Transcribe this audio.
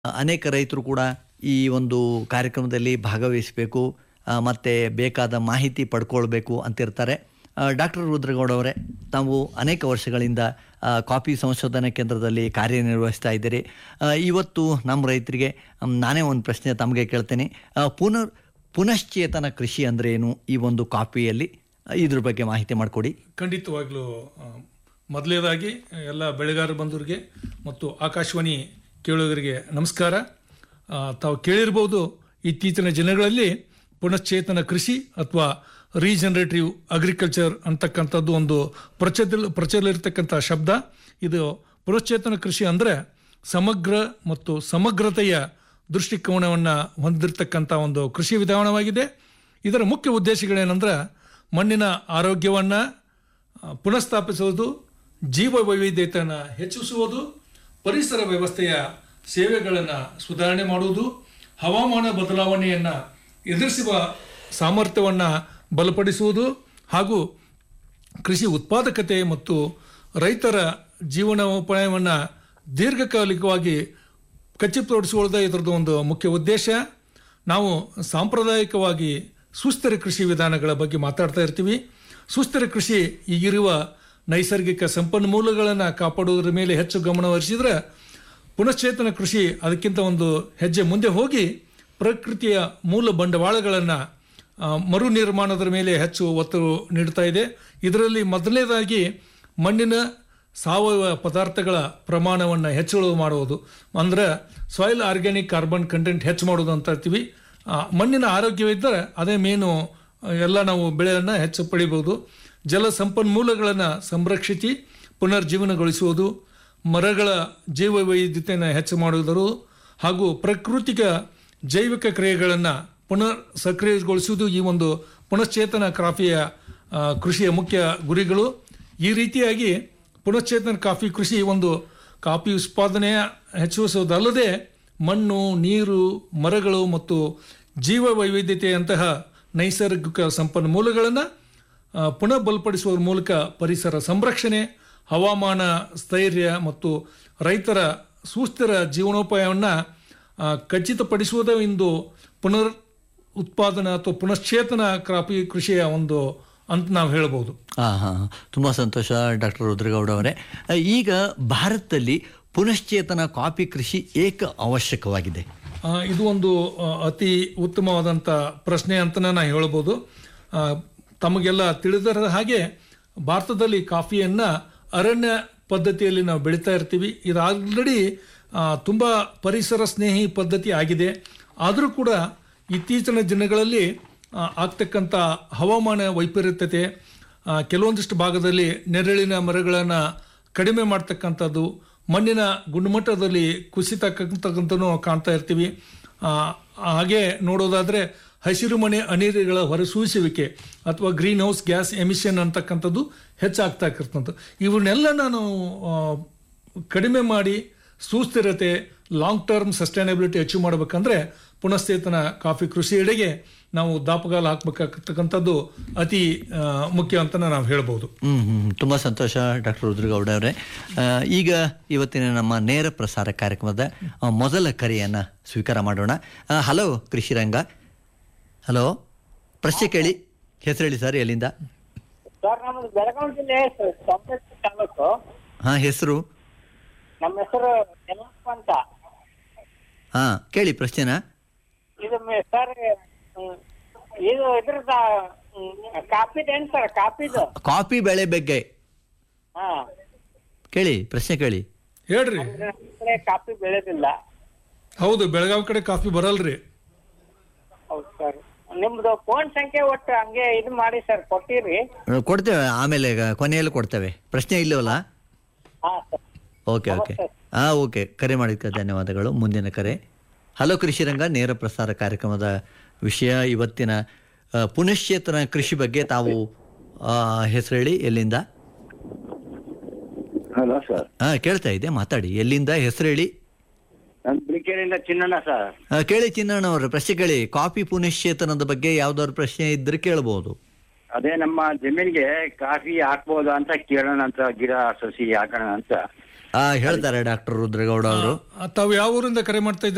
ಅನೇಕ ರೈತರು ಕೂಡ ಈ ಒಂದು ಕಾರ್ಯಕ್ರಮದಲ್ಲಿ ಭಾಗವಹಿಸಬೇಕು ಆ, ಮತ್ತೆ ಬೇಕಾದ ಮಾಹಿತಿ ಪಡ್ಕೊಳ್ಬೇಕು ಅಂತಿರ್ತಾರೆ ಡಾಕ್ಟರ್ ರುದ್ರಗೌಡ ಅವರೇ ತಾವು ಅನೇಕ ವರ್ಷಗಳಿಂದ ಆ, ಕಾಫಿ ಸಂಶೋಧನಾ ಕೇಂದ್ರದಲ್ಲಿ ಕಾರ್ಯನಿರ್ವಹಿಸ್ತಾ ಇದ್ದೀರಿ ಆ, ಇವತ್ತು ನಮ್ಮ ರೈತರಿಗೆ ಮ್, ನಾನೇ ಒಂದು ಪ್ರಶ್ನೆ ತಮಗೆ ಕೇಳ್ತೇನೆ ಆ, ಪುನರ್ ಪುನಶ್ಚೇತನ ಕೃಷಿ ಅಂದ್ರೆ ಏನು ಈ ಒಂದು ಕಾಫಿಯಲ್ಲಿ ಆ, ಇದ್ರ ಬಗ್ಗೆ ಮಾಹಿತಿ ಮಾಡಿಕೊಡಿ ಖಂಡಿತವಾಗ್ಲೂ ಆ, ಮೊದಲನೇದಾಗಿ ಎಲ್ಲ ಬೆಳೆಗಾರ ಬಂಧುರಿಗೆ ಮತ್ತು ಆಕಾಶವಾಣಿ ಕೇಳುಗರಿಗೆ ನಮಸ್ಕಾರ ಆ, ತಾವು ಕೇಳಿರ್ಬೋದು ಇತ್ತೀಚಿನ ದಿನಗಳಲ್ಲಿ ಪುನಶ್ಚೇತನ ಕೃಷಿ ಅಥವಾ ರೀಜನರೇಟಿವ್ ಅಗ್ರಿಕಲ್ಚರ್ ಅಂತಕ್ಕಂಥದ್ದು ಒಂದು ಪ್ರಚಲ ಪ್ರಚಲಿರ್ತಕ್ಕಂಥ ಶಬ್ದ ಇದು ಪುನಶ್ಚೇತನ ಕೃಷಿ ಅಂದರೆ ಸಮಗ್ರ ಮತ್ತು ಸಮಗ್ರತೆಯ ದೃಷ್ಟಿಕೋನವನ್ನು ಹೊಂದಿರತಕ್ಕಂಥ ಒಂದು ಕೃಷಿ ವಿಧಾನವಾಗಿದೆ ಇದರ ಮುಖ್ಯ ಉದ್ದೇಶಗಳೇನೆಂದ್ರೆ ಮಣ್ಣಿನ ಆರೋಗ್ಯವನ್ನು ಆ, ಪುನಃಸ್ಥಾಪಿಸುವುದು ಜೀವ ವೈವಿಧ್ಯತೆಯನ್ನು ಹೆಚ್ಚಿಸುವುದು ಪರಿಸರ ವ್ಯವಸ್ಥೆಯ ಸೇವೆಗಳನ್ನು ಸುಧಾರಣೆ ಮಾಡುವುದು ಹವಾಮಾನ ಬದಲಾವಣೆಯನ್ನು ಎದುರಿಸುವ ಸಾಮರ್ಥ್ಯವನ್ನು ಬಲಪಡಿಸುವುದು ಹಾಗೂ ಕೃಷಿ ಉತ್ಪಾದಕತೆ ಮತ್ತು ರೈತರ ಜೀವನೋಪಾಯವನ್ನು ದೀರ್ಘಕಾಲಿಕವಾಗಿ ಖಚಿತಪಡಿಸಿಕೊಳ್ಳೋದೇ ಇದರದ್ದು ಒಂದು ಮುಖ್ಯ ಉದ್ದೇಶ ನಾವು ಸಾಂಪ್ರದಾಯಿಕವಾಗಿ ಸುಸ್ಥಿರ ಕೃಷಿ ವಿಧಾನಗಳ ಬಗ್ಗೆ ಮಾತಾಡ್ತಾ ಇರ್ತೀವಿ ಸುಸ್ಥಿರ ಕೃಷಿ ಈಗಿರುವ ನೈಸರ್ಗಿಕ ಸಂಪನ್ಮೂಲಗಳನ್ನು ಕಾಪಾಡುವುದರ ಮೇಲೆ ಹೆಚ್ಚು ಗಮನ ಹರಿಸಿದ್ರೆ ಪುನಶ್ಚೇತನ ಕೃಷಿ ಅದಕ್ಕಿಂತ ಒಂದು ಹೆಜ್ಜೆ ಮುಂದೆ ಹೋಗಿ ಪ್ರಕೃತಿಯ ಮೂಲ ಬಂಡವಾಳಗಳನ್ನು ಆ, ಮರು ನಿರ್ಮಾಣದ ಮೇಲೆ ಹೆಚ್ಚು ಒತ್ತು ನೀಡ್ತಾ ಇದೆ ಇದರಲ್ಲಿ ಮೊದಲನೇದಾಗಿ ಮಣ್ಣಿನ ಸಾವಯವ ಪದಾರ್ಥಗಳ ಪ್ರಮಾಣವನ್ನು ಹೆಚ್ಚಳ ಮಾಡುವುದು ಅಂದ್ರೆ ಸಾಯಿಲ್ ಆರ್ಗ್ಯಾನಿಕ್ ಕಾರ್ಬನ್ ಕಂಟೆಂಟ್ ಹೆಚ್ಚು ಮಾಡೋದು ಅಂತ ಹೇಳ್ತೀವಿ ಆ, ಮಣ್ಣಿನ ಆರೋಗ್ಯವಿದ್ದರೆ ಅದೇ ಮೇನು ಆ, ಎಲ್ಲ ನಾವು ಬೆಳೆಯನ್ನು ಹೆಚ್ಚು ಪಡಿಬೋದು ಜಲ ಸಂಪನ್ಮೂಲಗಳನ್ನು ಸಂರಕ್ಷಿಸಿ ಪುನರ್ಜೀವನಗೊಳಿಸುವುದು ಮರಗಳ ಜೀವ ವೈವಿಧ್ಯತೆಯನ್ನು ಹೆಚ್ಚು ಮಾಡುವುದರು ಹಾಗೂ ಪ್ರಾಕೃತಿಕ ಜೈವಿಕ ಕ್ರಿಯೆಗಳನ್ನು ಪುನರ್ ಸಕ್ರಿಯಗೊಳಿಸುವುದು ಈ ಒಂದು ಪುನಶ್ಚೇತನ ಕಾಫಿಯ ಆ, ಕೃಷಿಯ ಮುಖ್ಯ ಗುರಿಗಳು ಈ ರೀತಿಯಾಗಿ ಪುನಶ್ಚೇತನ ಕಾಫಿ ಕೃಷಿ ಒಂದು ಕಾಫಿ ಉತ್ಪಾದನೆಯ ಹೆಚ್ಚಿಸುವುದಲ್ಲದೆ ಮಣ್ಣು ನೀರು ಮರಗಳು ಮತ್ತು ಜೀವ ವೈವಿಧ್ಯತೆಯಂತಹ ನೈಸರ್ಗಿಕ ಸಂಪನ್ಮೂಲಗಳನ್ನು ಆ, ಪುನಃ ಬಲಪಡಿಸುವ ಮೂಲಕ ಪರಿಸರ ಸಂರಕ್ಷಣೆ ಹವಾಮಾನ ಸ್ಥೈರ್ಯ ಮತ್ತು ರೈತರ ಸುಸ್ಥಿರ ಜೀವನೋಪಾಯವನ್ನು ಖಚಿತಪಡಿಸುವುದೇ ಇಂದು ಪುನರ್ ಉತ್ಪಾದನಾ ಅಥವಾ ಪುನಶ್ಚೇತನ ಕಾಫಿ ಕೃಷಿಯ ಒಂದು ಅಂತ ನಾವು ಹೇಳ್ಬೋದು ಹಾಂ ಹಾಂ ತುಂಬ ಸಂತೋಷ ಡಾಕ್ಟರ್ ರುದ್ರಗೌಡ ಅವರೇ ಆ, ಈಗ ಭಾರತದಲ್ಲಿ ಪುನಶ್ಚೇತನ ಕಾಫಿ ಕೃಷಿ ಏಕ ಅವಶ್ಯಕವಾಗಿದೆ ಆ, ಇದು ಒಂದು ಆ, ಅತಿ ಉತ್ತಮವಾದಂಥ ಪ್ರಶ್ನೆ ಅಂತಲೇ ನಾನು ಹೇಳ್ಬೋದು ಆ, ತಮಗೆಲ್ಲ ತಿಳಿದರ ಹಾಗೆ ಭಾರತದಲ್ಲಿ ಕಾಫಿಯನ್ನು ಅರಣ್ಯ ಪದ್ಧತಿಯಲ್ಲಿ ನಾವು ಬೆಳೀತಾ ಇರ್ತೀವಿ ಇದು ಆಲ್ರೆಡಿ ತುಂಬ ಪರಿಸರ ಸ್ನೇಹಿ ಪದ್ಧತಿ ಆಗಿದೆ ಆದರೂ ಕೂಡ ಇತ್ತೀಚಿನ ದಿನಗಳಲ್ಲಿ ಆ, ಆಗ್ತಕ್ಕಂಥ ಹವಾಮಾನ ವೈಪರೀತ್ಯತೆ ಆ, ಕೆಲವೊಂದಿಷ್ಟು ಭಾಗದಲ್ಲಿ ನೆರಳಿನ ಮರಗಳನ್ನು ಕಡಿಮೆ ಮಾಡ್ತಕ್ಕಂಥದ್ದು ಮಣ್ಣಿನ ಗುಣಮಟ್ಟದಲ್ಲಿ ಕುಸಿತಕ್ಕಂತಕ್ಕಂಥದ್ದು ಕಾಣ್ತಾ ಇರ್ತೀವಿ ಆ, ಹಾಗೆ ನೋಡೋದಾದರೆ ಹಸಿರು ಮನೆ ಅನಿಲಗಳ ಹೊರಸೂಸುವಿಕೆ ಅಥವಾ ಗ್ರೀನ್ ಹೌಸ್ ಗ್ಯಾಸ್ ಎಮಿಷನ್ ಅಂತಕ್ಕಂಥದ್ದು ಹೆಚ್ಚಾಗ್ತಾ ಇರ್ತಕ್ಕಂಥದ್ದು ಇವನ್ನೆಲ್ಲ ನಾನು ಆ, ಕಡಿಮೆ ಮಾಡಿ ಸುಸ್ಥಿರತೆ ಲಾಂಗ್ ಟರ್ಮ್ ಸಸ್ಟೈನಬಿಲಿಟಿ ಅಚೀವ್ ಮಾಡಬೇಕಂದ್ರೆ ಪುನಶ್ಚೇತನ ಕಾಫಿ ಕೃಷಿಯೆಡೆಗೆ ನಾವು ದಾಪಗಾಲ ಹಾಕ್ಬೇಕಾಗ್ತಕ್ಕಂಥದ್ದು ಅತಿ ಆ, ಮುಖ್ಯ ಅಂತ ನಾವು ಹೇಳ್ಬೋದು ಹ್ಮ್ ಹ್ಮ್ ತುಂಬ ಸಂತೋಷ ಡಾಕ್ಟರ್ ರುದ್ರಗೌಡ ಅವರೇ ಆ, ಈಗ ಇವತ್ತಿನ ನಮ್ಮ ನೇರ ಪ್ರಸಾರ ಕಾರ್ಯಕ್ರಮದ ಆ, ಮೊದಲ ಕರೆಯನ್ನು ಸ್ವೀಕಾರ ಮಾಡೋಣ ಆ, ಹಲೋ ಕೃಷಿರಂಗ ಹಲೋ ಪ್ರಶ್ನೆ ಕೇಳಿ ಹೆಸರು ಹೇಳಿ ಸರ್ ಎಲ್ಲಿಂದ ಸರ್ ನಮ್ದು ಬೆಳಗಾವಿ ಜಿಲ್ಲೆ ಸೊಂಪೇಶ್ವರ ತಾಲೂಕು ಹಾಂ ಹೆಸರು ನಮ್ಮ ಹೆಸರು ಯಲ್ಲಪ್ಪ ಅಂತ ಹಾಂ ಕೇಳಿ ಪ್ರಶ್ನೆನ ಇದು ಮೆ- ಸರ್ ಹ್ಮ್, ಇದು ಇದ್ರದ ಕಾಪಿದೇನು ಸರ್ ಕಾಪಿದು ಕಾಫಿ ಬೆಳೆ ಬಗ್ಗೆ ಹಾ ಕೇಳಿ ಪ್ರಶ್ನೆ ಕೇಳಿ ಹೇಳ್ರಿ ನಮ್ಮ ಕಡೆ ಕಾಫಿ ಬೆಳೆದಿಲ್ಲ ಹೌದು ಬೆಳಗಾವಿ ಕಡೆ ಕಾಫಿ ಬರಲ್ರಿ ಹೌದು ಸರ್ ನಿಮ್ದು ಫೋನ್ ಸಂಖ್ಯೆ ಒಟ್ಟು ಹಂಗೆ ಇದು ಮಾಡಿ ಸರ್ ಕೊಟ್ಟಿರಿ ಆ, ಕೊಡ್ತೇವೆ ಆಮೇಲೆ ಗ- ಕೊನೆಯಲ್ಲಿ ಕೊಡ್ತೇವೆ ಪ್ರಶ್ನೆ ಇಲ್ಲವಲ್ಲ ಹಾ ಸರ್ ಓಕೆ ಓಕೆ ಹಾಂ ಓಕೆ ಕರೆ ಮಾಡಿದ್ದಕ್ಕೆ ಧನ್ಯವಾದಗಳು ಮುಂದಿನ ಕರೆ ಹಲೋ ಕೃಷಿರಂಗ ನೇರ ಪ್ರಸಾರ ಕಾರ್ಯಕ್ರಮದ ವಿಷಯ ಇವತ್ತಿನ ಆ, ಪುನಶ್ಚೇತನ ಕೃಷಿ ಬಗ್ಗೆ ತಾವು ಆ, ಹೆಸರು ಹೇಳಿ ಎಲ್ಲಿಂದ ಹಲೋ ಸರ್ ಹಾಂ ಕೇಳ್ತಾ ಇದೆ ಮಾತಾಡಿ ಎಲ್ಲಿಂದ ಹೆಸರು ಹೇಳಿ ನಾನು ಬಿಳಿಕೆರೆಯಿಂದ ಚಿನ್ನಣ್ಣ ಸರ್ ಆ, ಕೇಳಿ ಚಿನ್ನಣ್ಣವ್ರ ಪ್ರಶ್ನೆ ಕೇಳಿ ಕಾಫಿ ಪುನಶ್ಚೇತನದ ಬಗ್ಗೆ ಯಾವ್ದಾದ್ರು ಪ್ರಶ್ನೆ ಇದ್ರೆ ಕೇಳ್ಬೋದು ಅದೇ ನಮ್ಮ ಜಮೀನಿಗೆ ಕಾಫಿ ಹಾಕ್ಬೋದಾ ಅಂತ ಕೇಳೋಣ ಅಂತ ಗಿಡ ಸಸಿ ಹಾಕೋಣ ಅಂತ ಆ, ಹೇಳ್ತಾರೆ ಡಾಕ್ಟರ್ ರುದ್ರಗೌಡ ಅವರು ತಾವು ಯಾವ ಊರಿಂದ ಕರೆ ಮಾಡ್ತಾ ಇದ್ದೀರಾ